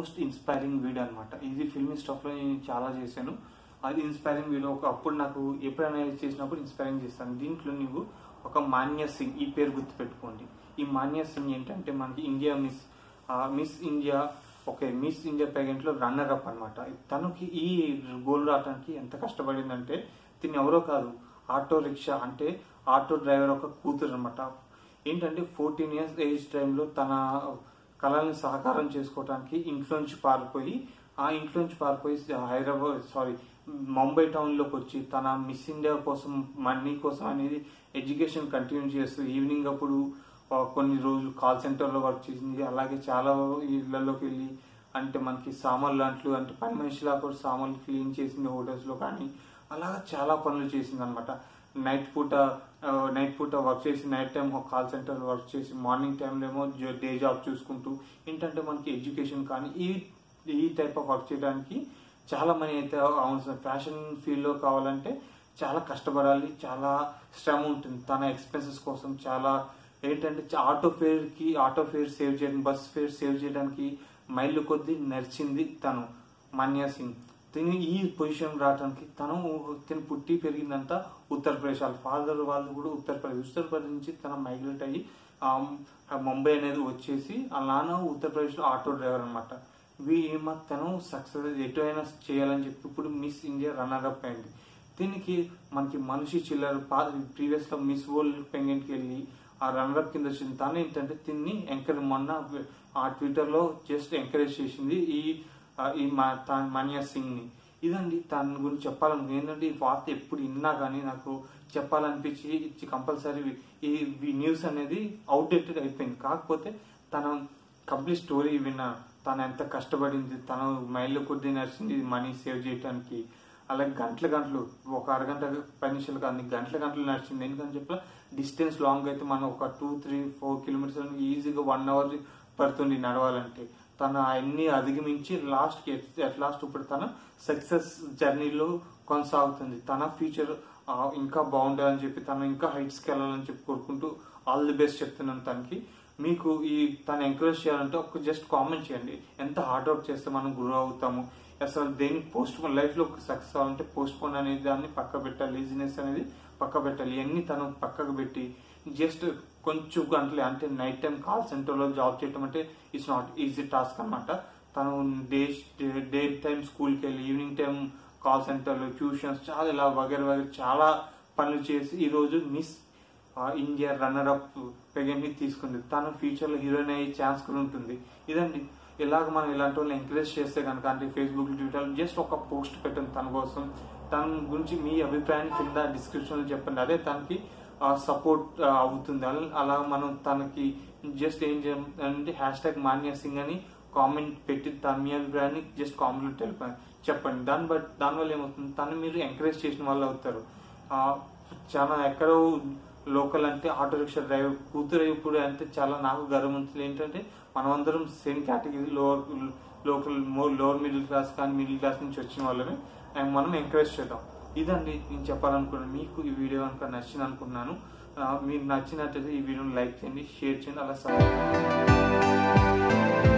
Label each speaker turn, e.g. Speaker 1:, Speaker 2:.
Speaker 1: most inspiring video అనమాట ఇది ఫిల్మీ స్టఫ్లో నేను చాలా చేశాను అది ఇన్స్పైరింగ్ వీడియో ఒక అప్పుడు నాకు ఎప్పుడైనా చేసినప్పుడు ఇన్స్పైరింగ్ చేస్తాను దీంట్లో నువ్వు ఒక మాన్య సింగ్ ఈ పేరు గుర్తుపెట్టుకోండి ఈ మాన్య సింగ్ ఏంటంటే మనకి India miss miss India okay miss India పేగెంట్లో రన్నర్ అప్ అనమాట తనకి ఈ గోల్ రావడానికి ఎంత కష్టపడిందంటే తిని ఎవరో కాదు ఆటో రిక్షా అంటే ఆటో డ్రైవర్ ఒక కూతురు అనమాట ఏంటంటే ఫోర్టీన్ ఇయర్స్ ఏజ్ టైంలో తన కళల్ని సహకారం చేసుకోవడానికి ఇంట్లోంచి పారిపోయి ఆ ఇంట్లోంచి పారిపోయి హైదరాబాద్ సారీ ముంబై టౌన్లోకి వచ్చి తన మిస్ ఇండియా కోసం మనీ కోసం అనేది ఎడ్యుకేషన్ కంటిన్యూ చేస్తూ ఈవినింగ్ అప్పుడు ఆ, కొన్ని రోజులు కాల్ సెంటర్లో వర్క్ చేసింది అలాగే చాలా ఇళ్లలోకి వెళ్ళి అంటే మనకి సామాన్లు లాంటి అంటే పని మనిషిలా కూడా సామాన్లు క్లీన్ చేసింది హోటల్స్లో కానీ అలాగా చాలా పనులు చేసింది అనమాట నైట్ పూట ఆ, నైట్ పూట వర్క్ చేసి night time call center work చేసి మార్నింగ్ టైంలో ఏమో జ- డే జాబ్ చూసుకుంటూ ఏంటంటే మనకి ఎడ్యుకేషన్ కానీ ఈ ఈ టైప్ ఆఫ్ వర్క్ చేయడానికి చాలా మనీ అయితే అవసరం ఫ్యాషన్ ఫీల్డ్లో కావాలంటే చాలా కష్టపడాలి చాలా శ్రమ ఉంటుంది తన ఎక్స్పెన్సెస్ కోసం చాలా ఏంటంటే చ- ఆటో ఫేర్కి ఆటో ఫేర్ సేవ్ చేయడానికి బస్ ఫేర్ సేవ్ చేయడానికి మైళ్ళు కొద్దీ నడిచింది తను మాన్యా సింగ్ తిని ఈ పొజిషన్ రావడానికి తను తిని పుట్టి పెరిగిందంతా ఉత్తరప్రదేశ్ వాళ్ళ ఫాదర్ వాళ్ళు కూడా ఉత్తరప్రదేశ్ ఉత్తరప్రదేశ్ నుంచి తన మైగ్రేట్ అయ్యి ఆ, ఆ ముంబై అనేది వచ్చేసి ఆ నాన్న ఉత్తరప్రదేశ్లో ఆటో డ్రైవర్ అనమాట ఈమె తను సక్సెస్ ఎటువైనా చేయాలని చెప్పి ఇప్పుడు మిస్ ఇండియా రన్నర్ అప్ అయింది దీనికి మనకి మనిషి చిల్లర ప్రీవియస్ లో మిస్ వరల్డ్ పెంగెంట్కి వెళ్ళి ఆ రన్నర్ అప్ కింద వచ్చింది తను ఏంటంటే తిన్ని ఎంకరేజ్ మొన్న ఆ ట్విట్టర్ లో జస్ట్ ఎంకరేజ్ చేసింది ఈ ఆ, ఈ మా- తా- మాన్యా సింగ్ ని ఇదండి తన గురించి చెప్పాలను ఏంటంటే ఈ వార్త ఎప్పుడు విన్నా కానీ నాకు చెప్పాలనిపించి ఇచ్చి కంపల్సరీ ఈ ఈ న్యూస్ అనేది అవుట్డేటెడ్ అయిపోయింది కాకపోతే తన కంప్లీట్ స్టోరీ విన్నా తను ఎంత కష్టపడింది తను మైళ్ళు కొద్ది నడిచింది మనీ సేవ్ చేయడానికి అలాగే గంటల గంటలు ఒక అరగంట పది నిమిషాలు కాదు గంటల గంటలు నడిచింది ఎందుకని చెప్పి డిస్టెన్స్ లాంగ్ అయితే మనం ఒక టూ త్రీ ఫోర్ కిలోమీటర్స్ ఈజీగా వన్ అవర్ పడుతుంది నడవాలంటే తను అన్ని అధిగమించి లాస్ట్ అట్ లాస్ట్ ఇప్పుడు తన సక్సెస్ జర్నీలో కొనసాగుతుంది తన ఫ్యూచర్ ఇంకా బాగుండాలని చెప్పి తను ఇంకా హైట్స్కి వెళ్ళాలని చెప్పి కోరుకుంటూ ఆల్ ది బెస్ట్ చెప్తున్నాను తనకి మీకు ఈ తను ఎంకరేజ్ చేయాలంటే ఒక జస్ట్ కామెంట్ చేయండి ఎంత హార్డ్ వర్క్ చేస్తే మనం గ్రో అవుతాము అసలు దేనికి పోస్ట్ పోన్ లైఫ్ లో సక్సెస్ అవ్వాలంటే పోస్ట్ పోన్ అనేది దాన్ని పక్క పెట్టాలి లేజినెస్ అనేది పక్క పెట్టాలి ఇవన్నీ తను పక్కకు పెట్టి జస్ట్ కొంచెం గంటలే అంటే నైట్ టైం కాల్ సెంటర్ లో జాబ్ చేయడం అంటే ఇట్స్ నాట్ ఈజీ టాస్క్ అన్నమాట తను డే డే టైం స్కూల్కి వెళ్ళి ఈవినింగ్ టైం కాల్ సెంటర్లు ట్యూషన్స్ చాలా ఇలా వగేర వగేర చాలా పనులు చేసి ఈ రోజు మిస్ ఆ ఇండియా రన్నర్ అప్ ని తీసుకుంది తను ఫ్యూచర్ లో హీరోయిన్ అయ్యే ఛాన్స్ కూడా ఉంటుంది ఇదండి ఇలాగ మనం ఇలాంటి వాళ్ళని ఎంకరేజ్ చేస్తే కనుక అంటే ఫేస్బుక్ ట్విట్టర్ జస్ట్ ఒక పోస్ట్ పెట్టండి తన కోసం తన గురించి మీ అభిప్రాయాన్ని కింద డిస్క్రిప్షన్ లో చెప్పండి అదే తనకి సపోర్ట్ అవుతుంది అలా- అలా మనం తనకి జస్ట్ ఏం చేయాలంటే హ్యాష్ ట్యాగ్ మాన్యా సింగ్ అని కామెంట్ పెట్టి తన మీ అభిప్రాయాన్ని జస్ట్ కామెంట్ తెలిపండి చెప్పండి దాన్ని బట్ దానివల్ల ఏమవుతుంది తను మీరు ఎంకరేజ్ చేసిన వాళ్ళు అవుతారు ఆ, చాలా ఎక్కడో లోకల్ అంటే ఆటో రిక్షా డ్రైవర్ కూతురు ఇప్పుడు అంటే చాలా నాకు గర్వవంతులు ఏంటంటే మనమందరం same category lower local lower middle class కానీ మిడిల్ క్లాస్ నుంచి వచ్చిన వాళ్ళని అండ్ మనం ఎంకరేజ్ చేద్దాం ఇదండి నేను చెప్పాలనుకున్నాను మీకు ఈ వీడియో కనుక నచ్చింది అనుకున్నాను ఆ, మీకు నచ్చినట్టయితే ఈ వీడియోని లైక్ చేయండి షేర్ చేయండి అలా సబ్స్క్రైబ్